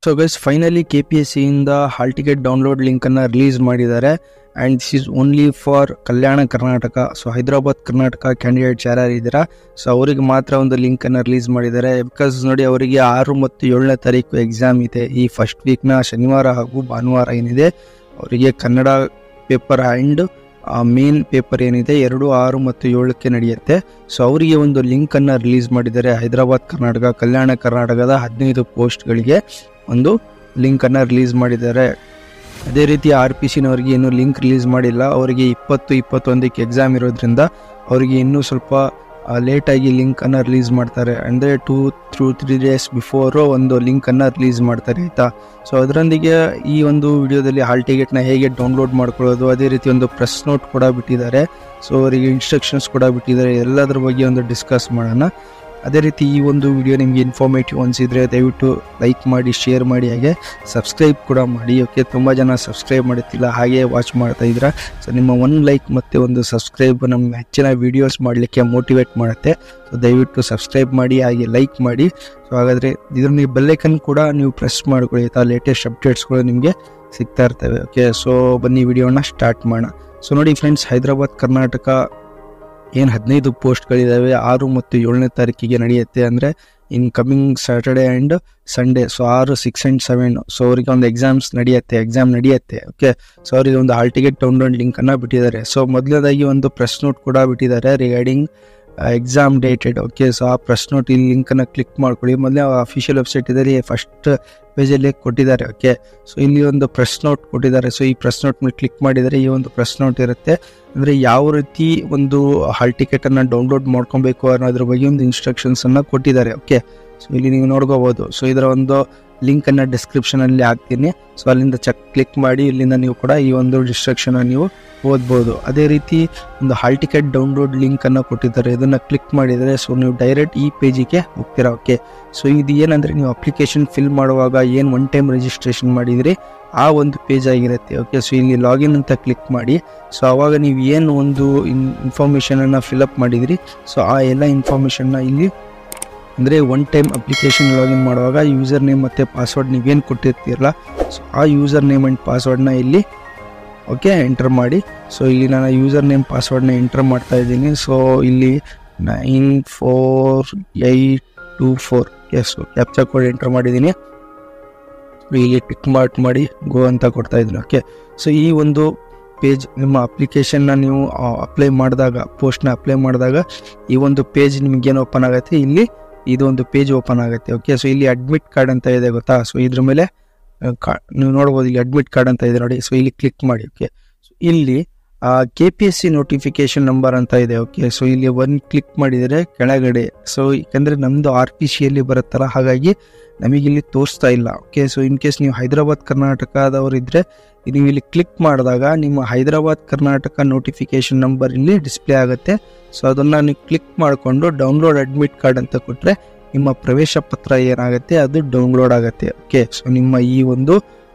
so guys finally K P S ಸಿಯಿಂದ hall ticket download ಲಿಂಕನ್ನು release ಮಾಡಿದ್ದಾರೆ and this is only for Kalyana Karnataka so Hyderabad Karnataka candidates ಯಾರ್ಯಾರು ಇದ್ದೀರಾ so ಅವರಿಗೆ ಮಾತ್ರ ಒಂದು ಲಿಂಕನ್ನು ರಿಲೀಸ್ ಮಾಡಿದ್ದಾರೆ ಬಿಕಾಸ್ ನೋಡಿ ಅವರಿಗೆ ಆರು ಮತ್ತು ಏಳನೇ ತಾರೀಕು ಎಕ್ಸಾಮ್ ಇದೆ ಈ ಫಸ್ಟ್ ವೀಕ್ನ ಶನಿವಾರ ಹಾಗೂ ಭಾನುವಾರ ಏನಿದೆ ಅವರಿಗೆ Kannada paper and main paper ಏನಿದೆ ಎರಡು ಆರು ಮತ್ತು ಏಳಕ್ಕೆ ನಡೆಯುತ್ತೆ ಸೊ ಅವರಿಗೆ ಒಂದು ಲಿಂಕನ್ನು ರಿಲೀಸ್ ಮಾಡಿದ್ದಾರೆ ಹೈದರಾಬಾದ್ ಕರ್ನಾಟಕ ಕಲ್ಯಾಣ ಕರ್ನಾಟಕದ ಹದಿನೈದು ಪೋಸ್ಟ್ಗಳಿಗೆ ಒಂದು ಲಿಂಕನ್ನು ರಿಲೀಸ್ ಮಾಡಿದ್ದಾರೆ ಅದೇ ರೀತಿ ಆರ್ ಪಿ ಸಿನವರಿಗೆ ಇನ್ನೂ ಲಿಂಕ್ ರಿಲೀಸ್ ಮಾಡಿಲ್ಲ ಅವರಿಗೆ ಇಪ್ಪತ್ತು ಇಪ್ಪತ್ತೊಂದಕ್ಕೆ ಎಕ್ಸಾಮ್ ಇರೋದ್ರಿಂದ ಅವರಿಗೆ ಇನ್ನೂ ಸ್ವಲ್ಪ ಲೇಟಾಗಿ ಲಿಂಕನ್ನು ರಿಲೀಸ್ ಮಾಡ್ತಾರೆ ಅಂದರೆ two through three days before ಒಂದು ಲಿಂಕನ್ನು ರಿಲೀಸ್ ಮಾಡ್ತಾರೆ ಆಯಿತಾ ಸೊ ಅದರೊಂದಿಗೆ ಈ ಒಂದು ವಿಡಿಯೋದಲ್ಲಿ ಹಾಲ್ ಟಿಕೆಟ್ನ ಹೇಗೆ ಡೌನ್ಲೋಡ್ ಮಾಡ್ಕೊಳ್ಳೋದು ಅದೇ ರೀತಿ ಒಂದು ಪ್ರೆಸ್ ನೋಟ್ ಕೂಡ ಬಿಟ್ಟಿದ್ದಾರೆ ಸೊ ಅವರಿಗೆ ಇನ್ಸ್ಟ್ರಕ್ಷನ್ಸ್ ಕೂಡ ಬಿಟ್ಟಿದ್ದಾರೆ ಎಲ್ಲದರ ಬಗ್ಗೆ ಒಂದು ಡಿಸ್ಕಸ್ ಮಾಡೋಣ ಅದೇ ರೀತಿ ಈ ಒಂದು ವಿಡಿಯೋ ನಿಮಗೆ ಇನ್ಫಾರ್ಮೇಟಿವ್ ಅನಿಸಿದರೆ ದಯವಿಟ್ಟು ಲೈಕ್ ಮಾಡಿ ಶೇರ್ ಮಾಡಿ ಹಾಗೆ ಸಬ್ಸ್ಕ್ರೈಬ್ ಕೂಡ ಮಾಡಿ ಓಕೆ ತುಂಬ ಜನ ಸಬ್ಸ್ಕ್ರೈಬ್ ಮಾಡುತ್ತಿಲ್ಲ ಹಾಗೆ ವಾಚ್ ಮಾಡ್ತಾ ಇದ್ದೀರಾ ಸೊ ನಿಮ್ಮ ಒಂದು ಲೈಕ್ ಮತ್ತು ಒಂದು ಸಬ್ಸ್ಕ್ರೈಬ್ ನಮ್ಮ ಹೆಚ್ಚಿನ ವೀಡಿಯೋಸ್ ಮಾಡಲಿಕ್ಕೆ ಮೋಟಿವೇಟ್ ಮಾಡುತ್ತೆ ಸೊ ದಯವಿಟ್ಟು ಸಬ್ಸ್ಕ್ರೈಬ್ ಮಾಡಿ ಹಾಗೆ ಲೈಕ್ ಮಾಡಿ ಸೊ ಹಾಗಾದರೆ ಇದ್ರ ನೀವು ಬೆಲ್ಲೈಕನ್ ಕೂಡ ನೀವು ಪ್ರೆಸ್ ಮಾಡ್ಕೊಳ್ಳಿ ಆಯಿತಾ ಲೇಟೆಸ್ಟ್ ಅಪ್ಡೇಟ್ಸ್ಗಳು ನಿಮಗೆ ಸಿಗ್ತಾ ಇರ್ತವೆ ಓಕೆ ಸೊ ಬನ್ನಿ ವಿಡಿಯೋನ ಸ್ಟಾರ್ಟ್ ಮಾಡೋಣ ಸೊ ನೋಡಿ ಫ್ರೆಂಡ್ಸ್ ಹೈದರಾಬಾದ್ ಕರ್ನಾಟಕ ಏನು ಹದಿನೈದು ಪೋಸ್ಟ್ಗಳಿದ್ದಾವೆ ಆರು ಮತ್ತು ಏಳನೇ ತಾರೀಕಿಗೆ ನಡೆಯುತ್ತೆ ಅಂದರೆ in coming Saturday and Sunday so ಆರು ಸಿಕ್ಸ್ ಆ್ಯಂಡ್ ಸೆವೆನ್ ಸೊ ಅವರಿಗೆ ಒಂದು ಎಕ್ಸಾಮ್ಸ್ ನಡೆಯುತ್ತೆ ಎಕ್ಸಾಮ್ ನಡೆಯುತ್ತೆ ಓಕೆ ಸೊ ಅವರಿಗೆ ಒಂದು ಹಾಲ್ ಟಿಕೆಟ್ ಡೌನ್ಲೋಡ್ ಲಿಂಕನ್ನು ಬಿಟ್ಟಿದ್ದಾರೆ ಸೊ ಮೊದಲನೇದಾಗಿ ಒಂದು ಪ್ರೆಸ್ ನೋಟ್ ಕೂಡ ಬಿಟ್ಟಿದ್ದಾರೆ regarding exam dated okay so ಆ ಪ್ರೆಸ್ ನೋಟ್ ಈ ಲಿಂಕನ್ನು ಕ್ಲಿಕ್ ಮಾಡ್ಕೊಳ್ಳಿ ಮೊದಲೇ ಅಫಿಷಿಯಲ್ ವೆಬ್ಸೈಟ್ ಇದರಲ್ಲಿ ಫಸ್ಟ್ ಪೇಜಲ್ಲಿ ಕೊಟ್ಟಿದ್ದಾರೆ ಓಕೆ ಸೊ ಇಲ್ಲಿ ಒಂದು ಪ್ರೆಸ್ ನೋಟ್ ಕೊಟ್ಟಿದ್ದಾರೆ ಸೊ ಈ ಪ್ರೆಸ್ ನೋಟ್ ಮೇಲೆ ಕ್ಲಿಕ್ ಮಾಡಿದರೆ ಈ ಒಂದು ಪ್ರೆಸ್ ನೋಟ್ ಇರುತ್ತೆ ಅಂದರೆ ಯಾವ ರೀತಿ ಒಂದು ಹಾಲ್ ಟಿಕೆಟನ್ನು ಡೌನ್ಲೋಡ್ ಮಾಡ್ಕೊಬೇಕು ಅನ್ನೋದ್ರ ಬಗ್ಗೆ ಒಂದು ಇನ್ಸ್ಟ್ರಕ್ಷನ್ಸನ್ನು ಕೊಟ್ಟಿದ್ದಾರೆ ಓಕೆ ಸೊ ಇಲ್ಲಿ ನೀವು ನೋಡ್ಕೋಬೋದು ಸೊ ಇದರ ಒಂದು ಲಿಂಕನ್ನು ಡಿಸ್ಕ್ರಿಪ್ಷನಲ್ಲಿ ಹಾಕ್ತೀನಿ ಸೊ ಅಲ್ಲಿಂದ ಚೆಕ್ ಕ್ಲಿಕ್ ಮಾಡಿ ಇಲ್ಲಿಂದ ನೀವು ಕೂಡ ಈ ಒಂದು ಡಿಸ್ಟ್ರಕ್ಷನ್ ನೀವು ಓದ್ಬೋದು ಅದೇ ರೀತಿ ಒಂದು ಹಾಲ್ ಟಿಕೆಟ್ ಡೌನ್ಲೋಡ್ ಲಿಂಕನ್ನು ಕೊಟ್ಟಿದ್ದಾರೆ ಇದನ್ನು ಕ್ಲಿಕ್ ಮಾಡಿದರೆ ಸೊ ನೀವು ಡೈರೆಕ್ಟ್ ಈ ಪೇಜಿಗೆ ಹೋಗ್ತೀರಾ ಓಕೆ ಸೊ ಇದು ಏನಂದರೆ ನೀವು ಅಪ್ಲಿಕೇಶನ್ ಫಿಲ್ ಮಾಡುವಾಗ ಏನು ಒನ್ ಟೈಮ್ ರಿಜಿಸ್ಟ್ರೇಷನ್ ಮಾಡಿದಿರಿ ಆ ಒಂದು ಪೇಜ್ ಆಗಿರುತ್ತೆ ಓಕೆ ಸೊ ಇಲ್ಲಿ ಲಾಗಿನ್ ಅಂತ ಕ್ಲಿಕ್ ಮಾಡಿ ಸೊ ಆವಾಗ ನೀವು ಏನು ಒಂದು ಇನ್ ಇನ್ಫಾರ್ಮೇಷನನ್ನು ಫಿಲಪ್ ಮಾಡಿದಿರಿ ಸೊ ಆ ಎಲ್ಲ ಇನ್ಫಾರ್ಮೇಷನ್ನ ಇಲ್ಲಿ ಅಂದರೆ ಒನ್ ಟೈಮ್ ಅಪ್ಲಿಕೇಶನ್ ಲಾಗಿನ್ ಮಾಡುವಾಗ ಯೂಸರ್ ನೇಮ್ ಮತ್ತು ಪಾಸ್ವರ್ಡ್ ನೀವೇನು ಕೊಟ್ಟಿರ್ತೀರಲ್ಲ ಸೊ ಆ ಯೂಸರ್ ನೇಮ್ ಆ್ಯಂಡ್ ಪಾಸ್ವರ್ಡ್ನ ಇಲ್ಲಿ ಓಕೆ ಎಂಟರ್ ಮಾಡಿ ಸೊ ಇಲ್ಲಿ ನಾನು ಯೂಸರ್ ನೇಮ್ ಪಾಸ್ವರ್ಡ್ನ ಎಂಟರ್ ಮಾಡ್ತಾ ಇದ್ದೀನಿ ಸೊ ಇಲ್ಲಿ nine four eight two four S captcha code enter ಮಾಡಿದ್ದೀನಿ ಇಲ್ಲಿ ಟಿಕ್ ಮಾರ್ಟ್ ಮಾಡಿ ಗೋ ಅಂತ ಕೊಡ್ತಾ ಇದ್ದೀನಿ ಓಕೆ ಸೊ ಈ ಒಂದು ಪೇಜ್ ನಿಮ್ಮ ಅಪ್ಲಿಕೇಶನ್ನ ನೀವು ಅಪ್ಲೈ ಮಾಡಿದಾಗ ಪೋಸ್ಟ್ನ ಅಪ್ಲೈ ಮಾಡಿದಾಗ ಈ ಒಂದು ಪೇಜ್ ನಿಮಗೇನು ಓಪನ್ ಆಗುತ್ತೆ ಇಲ್ಲಿ ಇದು ಒಂದು ಪೇಜ್ ಓಪನ್ ಆಗುತ್ತೆ ಓಕೆ ಸೊ ಇಲ್ಲಿ ಅಡ್ಮಿಟ್ ಕಾರ್ಡ್ ಅಂತ ಇದೆ ಗೊತ್ತಾ ಸೊ ಇದ್ರ ಮೇಲೆ ಕಾ ನೀವು ನೋಡ್ಬೋದು ಇಲ್ಲಿ ಅಡ್ಮಿಟ್ ಕಾರ್ಡ್ ಅಂತ ಇದೆ ನೋಡಿ ಸೊ ಇಲ್ಲಿ ಕ್ಲಿಕ್ ಮಾಡಿ ಓಕೆ ಸೊ ಇಲ್ಲಿ K P S C notification number ಅಂತ ಇದೆ ಓಕೆ ಸೊ ಇಲ್ಲಿ ಒಂದು ಕ್ಲಿಕ್ ಮಾಡಿದರೆ ಕೆಳಗಡೆ ಸೊ ಯಾಕಂದರೆ ನಮ್ಮದು ಆರ್ ಪಿ ಸಿಯಲ್ಲಿ ಬರುತ್ತಲ್ಲ ಹಾಗಾಗಿ ನಮಗಿಲ್ಲಿ ತೋರಿಸ್ತಾ ಇಲ್ಲ ಓಕೆ ಸೊ ಇನ್ ಕೇಸ್ ನೀವು ಹೈದರಾಬಾದ್ ಕರ್ನಾಟಕದವರು ಇದ್ದರೆ ನೀವು ಇಲ್ಲಿ ಕ್ಲಿಕ್ ಮಾಡಿದಾಗ ನಿಮ್ಮ ಹೈದರಾಬಾದ್ ಕರ್ನಾಟಕ ನೋಟಿಫಿಕೇಶನ್ ನಂಬರ್ ಇಲ್ಲಿ ಡಿಸ್ಪ್ಲೇ ಆಗುತ್ತೆ ಸೊ ಅದನ್ನು ನೀವು ಕ್ಲಿಕ್ ಮಾಡಿಕೊಂಡು ಡೌನ್ಲೋಡ್ ಅಡ್ಮಿಟ್ ಕಾರ್ಡ್ ಅಂತ ಕೊಟ್ಟರೆ ನಿಮ್ಮ ಪ್ರವೇಶ ಪತ್ರ ಏನಾಗುತ್ತೆ ಅದು ಡೌನ್ಲೋಡ್ ಆಗುತ್ತೆ ಓಕೆ ಸೊ ನಿಮ್ಮ ಈ ಒಂದು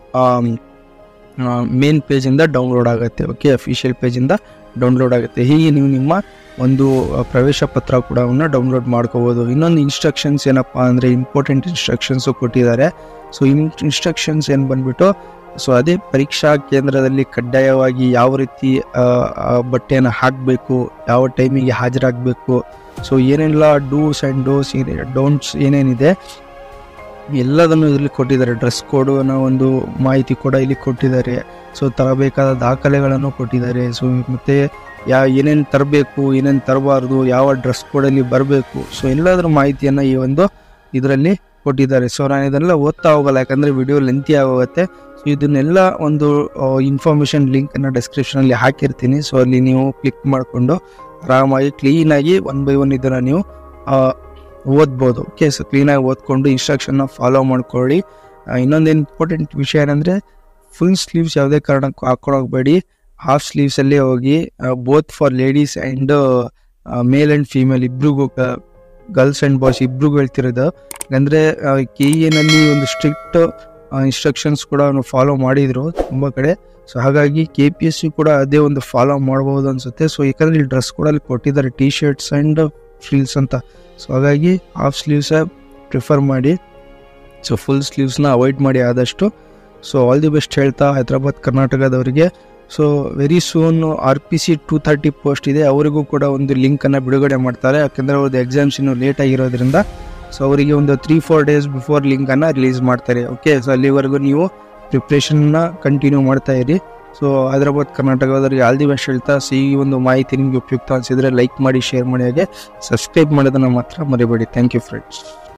ಮೇನ್ ಪೇಜಿಂದ ಡೌನ್ಲೋಡ್ ಆಗುತ್ತೆ ಓಕೆ ಅಫಿಷಿಯಲ್ ಪೇಜಿಂದ ಡೌನ್ಲೋಡ್ ಆಗುತ್ತೆ ಹೀಗೆ ನೀವು ನಿಮ್ಮ ಒಂದು ಪ್ರವೇಶ ಪತ್ರ ಕೂಡ ಡೌನ್ಲೋಡ್ ಮಾಡ್ಕೋಬೋದು ಇನ್ನೊಂದು ಇನ್ಸ್ಟ್ರಕ್ಷನ್ಸ್ ಏನಪ್ಪ ಅಂದರೆ ಇಂಪಾರ್ಟೆಂಟ್ ಇನ್ಸ್ಟ್ರಕ್ಷನ್ಸು ಕೊಟ್ಟಿದ್ದಾರೆ ಸೊ ಇನ್ ಇನ್ಸ್ಟ್ರಕ್ಷನ್ಸ್ ಏನು ಬಂದ್ಬಿಟ್ಟು ಸೊ ಅದೇ ಪರೀಕ್ಷಾ ಕೇಂದ್ರದಲ್ಲಿ ಕಡ್ಡಾಯವಾಗಿ ಯಾವ ರೀತಿ ಬಟ್ಟೆಯನ್ನು ಹಾಕಬೇಕು ಯಾವ ಟೈಮಿಗೆ ಹಾಜರಾಗಬೇಕು ಸೊ ಏನೆಲ್ಲ ಡೂಸ್ ಆ್ಯಂಡ್ ಡೋಸ್ ಡೋಂಟ್ಸ್ ಏನೇನಿದೆ ಎಲ್ಲದನ್ನು ಇದರಲ್ಲಿ ಕೊಟ್ಟಿದ್ದಾರೆ ಡ್ರೆಸ್ ಕೋಡು ಅನ್ನೋ ಒಂದು ಮಾಹಿತಿ ಕೂಡ ಇಲ್ಲಿ ಕೊಟ್ಟಿದ್ದಾರೆ ಸೊ ತರಬೇಕಾದ ದಾಖಲೆಗಳನ್ನು ಕೊಟ್ಟಿದ್ದಾರೆ ಸೊ ಮತ್ತು ಯಾ ಏನೇನು ತರಬೇಕು ಏನೇನು ತರಬಾರ್ದು ಯಾವ ಡ್ರೆಸ್ ಕೋಡಲ್ಲಿ ಬರಬೇಕು ಸೊ ಎಲ್ಲದರ ಮಾಹಿತಿಯನ್ನು ಈ ಒಂದು ಇದರಲ್ಲಿ ಕೊಟ್ಟಿದ್ದಾರೆ ಸೊ ನಾನು ಇದನ್ನೆಲ್ಲ ಓದ್ತಾ ಹೋಗಲ್ಲ ಯಾಕಂದರೆ ವಿಡಿಯೋ ಲೆಂತಿ ಆಗೋಗುತ್ತೆ ಸೊ ಇದನ್ನೆಲ್ಲ ಒಂದು ಇನ್ಫಾರ್ಮೇಷನ್ ಲಿಂಕನ್ನು ಡಿಸ್ಕ್ರಿಪ್ಷನಲ್ಲಿ ಹಾಕಿರ್ತೀನಿ ಸೊ ಅಲ್ಲಿ ನೀವು ಕ್ಲಿಕ್ ಮಾಡಿಕೊಂಡು ಆರಾಮಾಗಿ ಕ್ಲೀನಾಗಿ ಒನ್ ಬೈ ಒನ್ ಇದನ್ನು ನೀವು ಓದ್ಬೋದು ಓಕೆ ಸೊ ಕ್ಲೀನಾಗಿ ಓದ್ಕೊಂಡು ಇನ್ಸ್ಟ್ರಕ್ಷನ್ನ ಫಾಲೋ ಮಾಡ್ಕೊಳ್ಳಿ ಇನ್ನೊಂದು ಇಂಪಾರ್ಟೆಂಟ್ ವಿಷಯ ಏನಂದರೆ ಫುಲ್ ಸ್ಲೀವ್ಸ್ ಯಾವುದೇ ಕಾರಣಕ್ಕೂ ಹಾಕ್ಕೊಳೋಗ್ಬೇಡಿ ಹಾಫ್ ಸ್ಲೀವ್ಸಲ್ಲೇ ಹೋಗಿ both for ladies and male and female ಇಬ್ರಿಗೂ ಗರ್ಲ್ಸ್ ಆ್ಯಂಡ್ ಬಾಯ್ಸ್ ಇಬ್ರಿಗೂ ಹೇಳ್ತಿರೋದು ಅಂದರೆ ಕೆ ಎನಲ್ಲಿ ಒಂದು ಸ್ಟ್ರಿಕ್ಟ್ ಇನ್ಸ್ಟ್ರಕ್ಷನ್ಸ್ ಕೂಡ ಫಾಲೋ ಮಾಡಿದರು ತುಂಬ ಕಡೆ ಸೊ ಹಾಗಾಗಿ ಕೆ ಪಿ ಎಸ್ ಸಿ ಕೂಡ ಅದೇ ಒಂದು ಫಾಲೋ ಮಾಡ್ಬೋದು ಅನಿಸುತ್ತೆ ಸೊ ಯಾಕಂದರೆ ಇಲ್ಲಿ ಡ್ರೆಸ್ ಕೂಡ ಅಲ್ಲಿ ಕೊಟ್ಟಿದ್ದಾರೆ ಟಿ ಶರ್ಟ್ಸ್ ಆ್ಯಂಡ್ ಫ್ರೀಲ್ಸ್ ಅಂತ ಸೊ ಹಾಗಾಗಿ ಹಾಫ್ ಸ್ಲೀವ್ಸೇ ಪ್ರಿಫರ್ ಮಾಡಿ ಸೊ ಫುಲ್ ಸ್ಲೀವ್ಸ್ನ ಅವಾಯ್ಡ್ ಮಾಡಿ ಆದಷ್ಟು ಸೊ ಆಲ್ ದಿ ಬೆಸ್ಟ್ ಹೇಳ್ತಾ ಹೈದರಾಬಾದ್ ಕರ್ನಾಟಕದವರಿಗೆ so very soon R P C two thirty post ಇದೆ ಅವರಿಗೂ ಕೂಡ ಒಂದು ಲಿಂಕನ್ನು ಬಿಡುಗಡೆ ಮಾಡ್ತಾರೆ ಯಾಕೆಂದರೆ ಅವ್ರದ್ದು ಎಕ್ಸಾಮ್ಸ್ ಇನ್ನೂ ಲೇಟ್ ಆಗಿರೋದ್ರಿಂದ ಸೊ ಅವರಿಗೆ ಒಂದು ತ್ರೀ ಫೋರ್ ಡೇಸ್ ಬಿಫೋರ್ ಲಿಂಕನ್ನು ರಿಲೀಸ್ ಮಾಡ್ತಾರೆ ಓಕೆ ಸೊ ಅಲ್ಲಿವರೆಗೂ ನೀವು ಪ್ರಿಪ್ರೇಷನ್ನ ಕಂಟಿನ್ಯೂ ಮಾಡ್ತಾ ಇರಿ ಸೊ ಹೈದರಾಬಾದ್ ಕರ್ನಾಟಕದವರಿಗೆ ಆಲ್ ದಿ ಬೆಸ್ಟ್ ಹೇಳ್ತಾ ಸೊ ಈ ಒಂದು ಮಾಹಿತಿ ನಿಮಗೆ ಉಪಯುಕ್ತ ಅನಿಸಿದರೆ ಲೈಕ್ ಮಾಡಿ ಶೇರ್ ಮಾಡಿ ಹಾಗೆ ಸಬ್ಸ್ಕ್ರೈಬ್ ಮಾಡೋದನ್ನು ಮಾತ್ರ ಮರಿಬೇಡಿ ಥ್ಯಾಂಕ್ ಯು ಫ್ರೆಂಡ್ಸ್